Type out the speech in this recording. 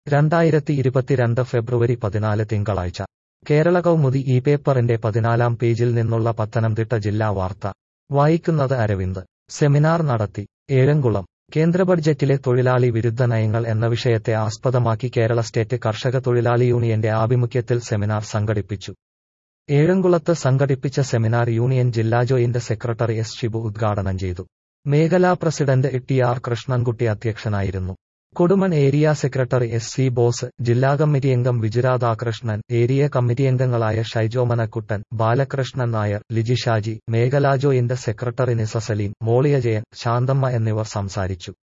രണ്ടായിരത്തി ഇരുപത്തിരണ്ട് ഫെബ്രുവരി പതിനാല് തിങ്കളാഴ്ച കേരള കൗമുദി ഈ പേപ്പറിന്റെ പതിനാലാം പേജിൽ നിന്നുള്ള പത്തനംതിട്ട ജില്ലാ വാർത്ത വായിക്കുന്നത് അരവിന്ദ് സെമിനാർ നടത്തി ഏഴംകുളം കേന്ദ്ര ബഡ്ജറ്റിലെ തൊഴിലാളി വിരുദ്ധ നയങ്ങൾ എന്ന വിഷയത്തെ ആസ്പദമാക്കി കേരള സ്റ്റേറ്റ് കർഷക തൊഴിലാളി യൂണിയന്റെ ആഭിമുഖ്യത്തിൽ സെമിനാർ സംഘടിപ്പിച്ചു ഏഴംകുളത്ത് സംഘടിപ്പിച്ച സെമിനാർ യൂണിയൻ ജില്ലാ ജോയിന്റ് സെക്രട്ടറി എസ് ഷിബു ഉദ്ഘാടനം ചെയ്തു മേഖലാ പ്രസിഡന്റ് ടി ആർ കൃഷ്ണൻകുട്ടി അധ്യക്ഷനായിരുന്നു Kodumon area secretary S C Bose ജില്ലാ കമ്മിറ്റി അംഗം വിജുരാധാകൃഷ്ണൻ ഏരിയ കമ്മിറ്റി അംഗങ്ങളായ ഷൈജോ മനക്കുട്ടൻ ബാലകൃഷ്ണൻ നായർ ലിജി ഷാജി മേഖലാ ജോയിന്റ് സെക്രട്ടറി നിസ സലീം മോളിയ ജയൻ ശാന്തമ്മ എന്നിവർ സംസാരിച്ചു